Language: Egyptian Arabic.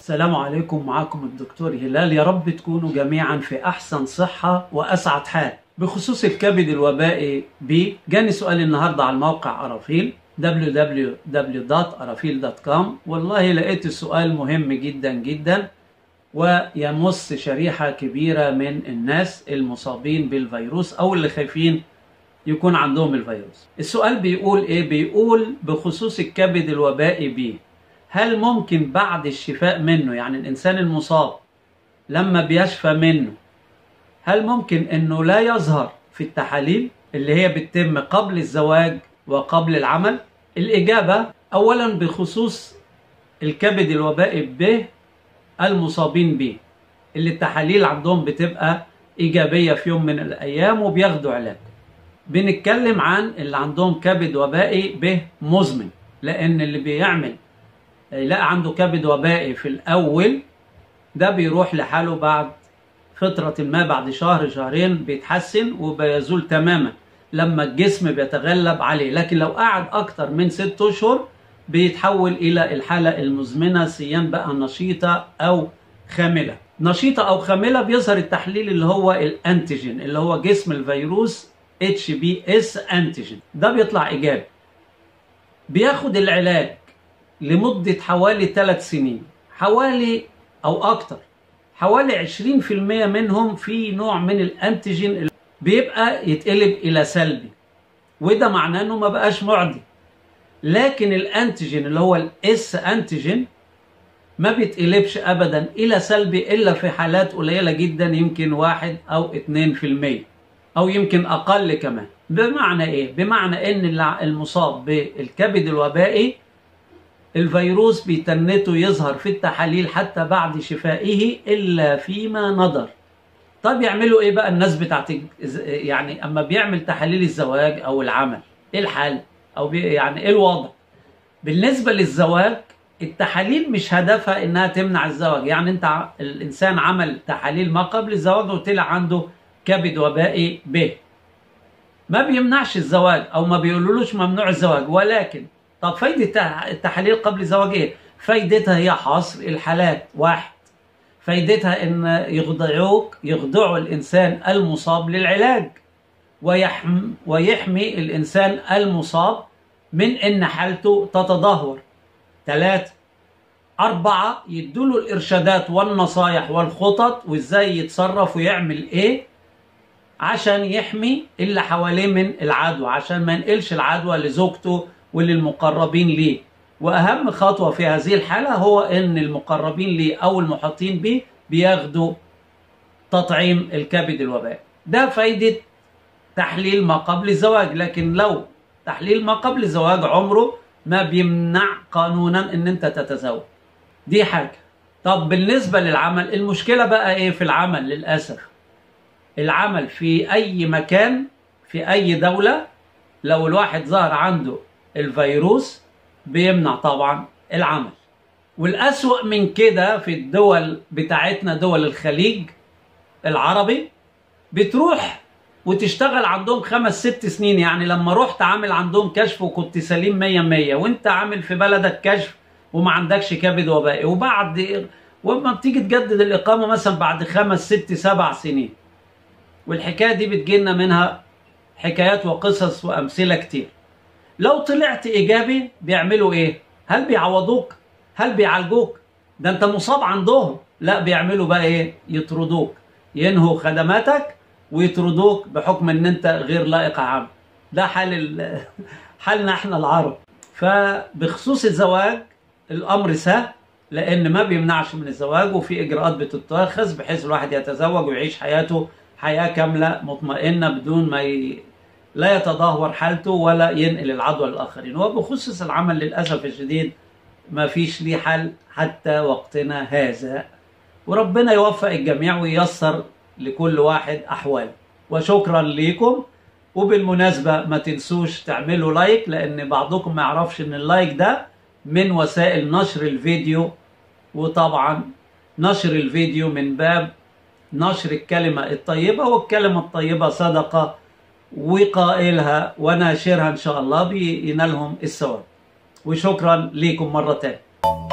السلام عليكم معكم الدكتور هلال يا رب تكونوا جميعا في أحسن صحة وأسعد حال بخصوص الكبد الوبائي B جاني سؤال النهاردة على الموقع أرافيل www.arafil.com والله لقيت السؤال مهم جدا جدا ويمس شريحة كبيرة من الناس المصابين بالفيروس أو اللي خايفين يكون عندهم الفيروس السؤال بيقول إيه؟ بيقول بخصوص الكبد الوبائي B هل ممكن بعد الشفاء منه يعني الإنسان المصاب لما بيشفى منه هل ممكن أنه لا يظهر في التحاليل اللي هي بتتم قبل الزواج وقبل العمل الإجابة أولا بخصوص الكبد الوبائي ب المصابين به اللي التحاليل عندهم بتبقى إيجابية في يوم من الأيام وبياخدوا علاج بنتكلم عن اللي عندهم كبد وبائي به مزمن لأن اللي بيعمل يلاقي عنده كبد وبائي في الأول ده بيروح لحاله بعد فترة ما بعد شهر شهرين بيتحسن وبيزول تماما لما الجسم بيتغلب عليه لكن لو قعد أكتر من ست أشهر بيتحول إلى الحالة المزمنة سيان بقى نشيطة أو خاملة نشيطة أو خاملة بيظهر التحليل اللي هو الأنتيجين اللي هو جسم الفيروس اتش بي اس أنتيجين ده بيطلع إيجابي بياخد العلاج لمدة حوالي ثلاث سنين حوالي أو أكتر حوالي 20% منهم في نوع من الأنتيجين بيبقى يتقلب إلى سلبي وده معناه إنه ما بقاش معدي لكن الأنتيجين اللي هو الإس أنتيجين ما بيتقلبش أبدا إلى سلبي إلا في حالات قليلة جدا يمكن واحد أو اتنين في المية أو يمكن أقل كمان بمعنى إيه؟ بمعنى إن المصاب بالكبد الوبائي الفيروس بيتنته يظهر في التحاليل حتى بعد شفائه إلا فيما نظر طب يعملوا إيه بقى الناس بتاعت يعني أما بيعمل تحاليل الزواج أو العمل إيه الحل أو بي يعني إيه الوضع بالنسبة للزواج التحاليل مش هدفها إنها تمنع الزواج يعني أنت الإنسان عمل تحاليل ما قبل الزواج وطلع عنده كبد وبائي ب ما بيمنعش الزواج أو ما بيقولولوش ممنوع الزواج ولكن طب فايدة التحاليل قبل الزواج ايه؟ فايدتها هي حصر الحالات واحد فايدتها ان يخضعوك يخضعوا الانسان المصاب للعلاج ويحمي, ويحمي الانسان المصاب من ان حالته تتدهور ثلاثة أربعة يدوله الإرشادات والنصايح والخطط وإزاي يتصرف ويعمل إيه عشان يحمي اللي حواليه من العدوى عشان ما ينقلش العدوى لزوجته وللمقربين ليه واهم خطوه في هذه الحاله هو ان المقربين ليه او المحيطين به بياخدوا تطعيم الكبد الوبائي ده فايده تحليل ما قبل الزواج لكن لو تحليل ما قبل الزواج عمره ما بيمنع قانونا ان انت تتزوج دي حاجه طب بالنسبه للعمل المشكله بقى ايه في العمل للاسف العمل في اي مكان في اي دوله لو الواحد ظهر عنده الفيروس بيمنع طبعا العمل والأسوأ من كده في الدول بتاعتنا دول الخليج العربي بتروح وتشتغل عندهم خمس ست سنين يعني لما رحت عامل عندهم كشف وكنت سليم مية مية وانت عامل في بلدك كشف وما عندكش كبد وبائي وبعد وما بتيجي تجدد الإقامة مثلا بعد خمس ست سبع سنين والحكاية دي بتجينا منها حكايات وقصص وأمثلة كتير لو طلعت ايجابي بيعملوا ايه هل بيعوضوك هل بيعالجوك ده انت مصاب عندهم لا بيعملوا بقى ايه يطردوك ينهوا خدماتك ويطردوك بحكم ان انت غير لائق عام ده حال حالنا احنا العرب فبخصوص الزواج الامر سهل لان ما بيمنعش من الزواج وفي اجراءات بتتخذ بحيث الواحد يتزوج ويعيش حياته حياه كامله مطمئنه بدون ما ي... لا يتدهور حالته ولا ينقل العدوى للآخرين وبخصوص العمل للأسف الشديد ما فيش ليه حل حتى وقتنا هذا وربنا يوفق الجميع وييسر لكل واحد أحواله وشكرا ليكم وبالمناسبة ما تنسوش تعملوا لايك لأن بعضكم ما يعرفش إن اللايك ده من وسائل نشر الفيديو وطبعا نشر الفيديو من باب نشر الكلمة الطيبة والكلمة الطيبة صدقة وقائلها وناشرها ان شاء الله بينالهم الثواب وشكرا لكم مره تانية